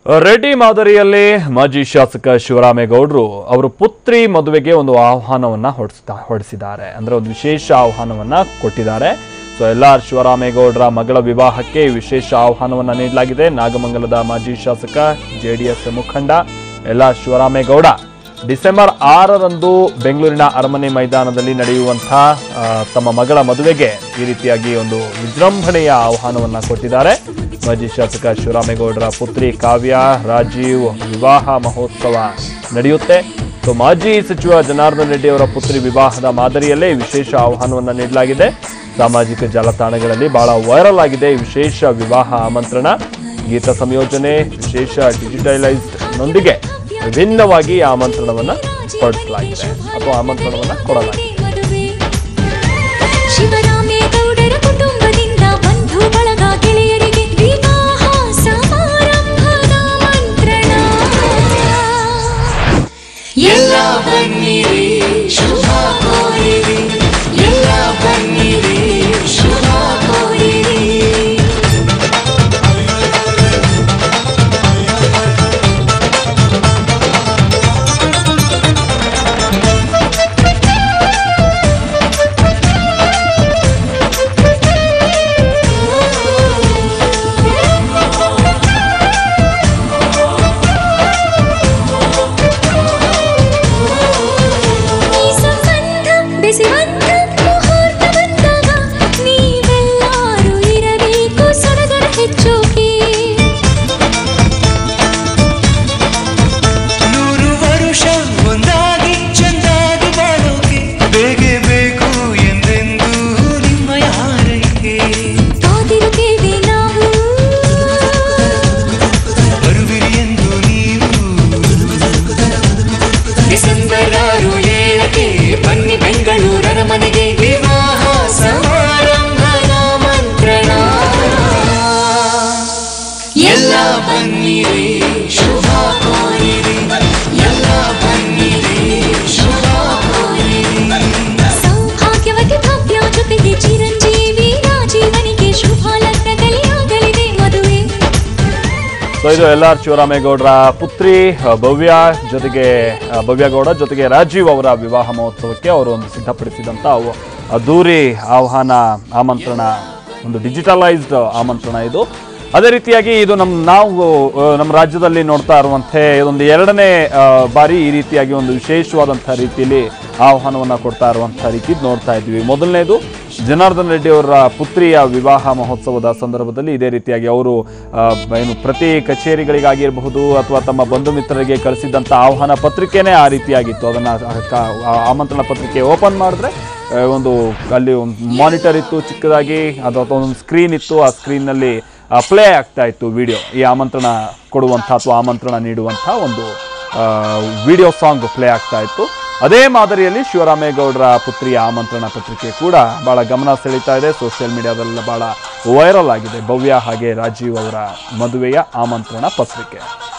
ರೆಡ್ಡಿ ಮಾದರಿಯಲ್ಲಿ ಮಾಜಿ ಶಾಸಕ ಶಿವರಾಮೇಗೌಡರು ಅವರು ಪುತ್ರಿ ಮದುವೆಗೆ ಒಂದು ಆಹ್ವಾನವನ್ನ ಹೊಡಿಸ್ತಾ ಹೊಡಿಸಿದ್ದಾರೆ ಅಂದ್ರೆ ಒಂದು ವಿಶೇಷ ಆಹ್ವಾನವನ್ನ ಕೊಟ್ಟಿದ್ದಾರೆ ಸೊ ಎಲ್ ಆರ್ ಶಿವರಾಮೇಗೌಡರ ಮಗಳ ವಿವಾಹಕ್ಕೆ ವಿಶೇಷ ಆಹ್ವಾನವನ್ನ ನೀಡಲಾಗಿದೆ ನಾಗಮಂಗಲದ ಮಾಜಿ ಶಾಸಕ ಜೆಡಿಎಸ್ ಮುಖಂಡ ಎಲ್ ಆರ್ ಶಿವರಾಮೇಗೌಡ ಡಿಸೆಂಬರ್ ಆರರಂದು ಬೆಂಗಳೂರಿನ ಅರಮನೆ ಮೈದಾನದಲ್ಲಿ ನಡೆಯುವಂತಹ ಆ, ತಮ್ಮ ಮಗಳ ಮದುವೆಗೆ ಈ ರೀತಿಯಾಗಿ ಒಂದು ವಿಜೃಂಭಣೆಯ ಆಹ್ವಾನವನ್ನ ಕೊಟ್ಟಿದ್ದಾರೆ ಮಾಜಿ ಶಾಸಕ ಶಿವರಾಮೇಗೌಡರ ಪುತ್ರಿ ಕಾವ್ಯ ರಾಜೀವ್ ವಿವಾಹ ಮಹೋತ್ಸವ ನಡೆಯುತ್ತೆ ಸೊ ಮಾಜಿ ಸಚಿವ ಜನಾರ್ದನ್ ರೆಡ್ಡಿ ಅವರ ಪುತ್ರಿ ವಿವಾಹದ ಮಾದರಿಯಲ್ಲೇ ವಿಶೇಷ ಆಹ್ವಾನವನ್ನ ನೀಡಲಾಗಿದೆ ಸಾಮಾಜಿಕ ಜಾಲತಾಣಗಳಲ್ಲಿ ಬಹಳ ವೈರಲ್ ಆಗಿದೆ ಈ ವಿಶೇಷ ವಿವಾಹ ಆಮಂತ್ರಣ ಗೀತ ಸಂಯೋಜನೆ ವಿಶೇಷ ಡಿಜಿಟಲೈಸ್ಡ್ ನೊಂದಿಗೆ ವಿಭಿನ್ನವಾಗಿ ಆಮಂತ್ರಣವನ್ನ ಹೊರಡಿಸಲಾಗಿದೆ ಅಥವಾ ಆಮಂತ್ರಣವನ್ನ ಕೊಡಲಾಗಿದೆ ಮದುವೆ ಶಿವರಾಮೇಗೌಡರ ಕುಟುಂಬದಿಂದ ಬಂಧು ಬಳಗ ಗೆಳೆಯರಿಗೆ ವಿವಾಹ ಸಮಾರಂಭದ ಮಂತ್ರಣ ಎಲ್ಲ ಬನ್ನಿರಿ ಶುಭ ಕೋರಿರಿ ಎಲ್ಲ ಬನ್ನಿರಿ ಶುಭ ಕೋರಿರಿ ಈ ಸಂಬಂಧ ಬೆಸೆಯುವಂತ ಮುಹೂರ್ತ ಬಂದಾಗ ನೀವೆಲ್ಲರೂ ಇರಬೇಕು ಸಡಗರ ಹೆಚ್ಚೋಕೆ ನೂರು ವರುಷ ಒಂದಾಗಿ ಚಂದಾಗಿ ಬಾಳೋಕೆ ಬೇಗೆ ಬೇಕು ಎಂದೆಂದೂ ನಿಮ್ಮಯ ಹಾರೈಕೆ ಕಾದಿರುತ್ತೇವೆ ನಾವು ಬರುವಿರಿ ಎಂದು ನೀವು ಡಿಸೆಂಬರ್ ಆರು ಏಳಕ್ಕೆ ಬನ್ನಿ ಬೆಂಗಳೂರರ ಮನೆಗೆ ವಿವಾಹ ಸಮಾರಂಭದ ಮಂತ್ರಣ ಎಲ್ಲ ಬನ್ನಿರಿ ಶುಭ ಕೋರಿರಿ ಎಲ್ಲ ಬನ್ನಿರಿ ಶುಭ ಕೋರಿರಿ ಸೌಭಾಗ್ಯವತಿ ಭವ್ಯ ಜೊತೆಗೆ ಚಿರಂಜೀವಿ ರಾಜೀವನಿಗೆ ಶುಭ ಲಗ್ನದಲ್ಲಿ ಆಗಲಿದೆ ಮದುವೆ ಸೊ ಇದು ಎಲ್ ಆರ್ ಶಿವರಾಮೇಗೌಡರ ಪುತ್ರಿ ಆ, ಭವ್ಯ ಜೊತೆಗೆ ಆ, ಭವ್ಯಗೌಡ ಜೊತೆಗೆ ರಾಜೀವ್ ಅವರ ವಿವಾಹ ಮಹೋತ್ಸವಕ್ಕೆ ಅವರು ಒಂದು ಸಿದ್ಧಪಡಿಸಿದಂಥ ಅವು ಅದ್ದೂರಿ ಆಹ್ವಾನ ಆಮಂತ್ರಣ ಒಂದು ಡಿಜಿಟಲೈಸ್ಡ್ ಆಮಂತ್ರಣ ಇದು ಅದೇ ರೀತಿಯಾಗಿ ಇದು ನಮ್ಮ ನಾವು ಆ, ನಮ್ಮ ರಾಜ್ಯದಲ್ಲಿ ನೋಡ್ತಾ ಇರುವಂತೆ ಒಂದು ಎರಡನೇ ಆ, ಬಾರಿ ಈ ರೀತಿಯಾಗಿ ಒಂದು ವಿಶೇಷವಾದಂಥ ರೀತಿಯಲ್ಲಿ ಆಹ್ವಾನವನ್ನು ಕೊಡ್ತಾ ಇರುವಂಥ ರೀತಿ ನೋಡ್ತಾ ಇದ್ವಿ ಮೊದಲನೇದು ಜನಾರ್ದನ್ ರೆಡ್ಡಿ ಅವರ ಪುತ್ರಿಯ ವಿವಾಹ ಮಹೋತ್ಸವದ ಸಂದರ್ಭದಲ್ಲಿ ಇದೇ ರೀತಿಯಾಗಿ ಅವರು ಆ, ಏನು ಪ್ರತಿ ಕಚೇರಿಗಳಿಗಾಗಿರಬಹುದು ಅಥವಾ ತಮ್ಮ ಬಂಧು ಮಿತ್ರರಿಗೆ ಕಳಿಸಿದ್ದಂಥ ಆಹ್ವಾನ ಪತ್ರಿಕೆನೇ ಆ ರೀತಿಯಾಗಿತ್ತು ಅದನ್ನು ಆಮಂತ್ರಣ ಪತ್ರಿಕೆ ಓಪನ್ ಮಾಡಿದ್ರೆ ಆ, ಒಂದು ಅಲ್ಲಿ ಒಂದು ಮಾನಿಟರ್ ಇತ್ತು ಚಿಕ್ಕದಾಗಿ ಅದು ಅಥವಾ ಒಂದು ಸ್ಕ್ರೀನ್ ಇತ್ತು ಆ ಸ್ಕ್ರೀನ್ನಲ್ಲಿ ಪ್ಲೇ ಆಗ್ತಾ ಇತ್ತು ವಿಡಿಯೋ ಈ ಆಮಂತ್ರಣ ಕೊಡುವಂಥ ಅಥವಾ ಆಮಂತ್ರಣ ನೀಡುವಂಥ ಒಂದು ವಿಡಿಯೋ ಸಾಂಗ್ ಪ್ಲೇ ಆಗ್ತಾ ಇತ್ತು ಅದೇ ಮಾದರಿಯಲ್ಲಿ ಶಿವರಾಮೇಗೌಡರ ಪುತ್ರಿಯ ಆಮಂತ್ರಣ ಪತ್ರಿಕೆ ಕೂಡ ಬಹಳ ಗಮನ ಸೆಳೀತಾ ಇದೆ ಸೋಷಿಯಲ್ ಮೀಡಿಯಾದಲ್ಲ ಬಹಳ ವೈರಲ್ ಆಗಿದೆ ಭವ್ಯ ಹಾಗೆ ರಾಜೀವ್ ಅವರ ಮದುವೆಯ ಆಮಂತ್ರಣ ಪತ್ರಿಕೆ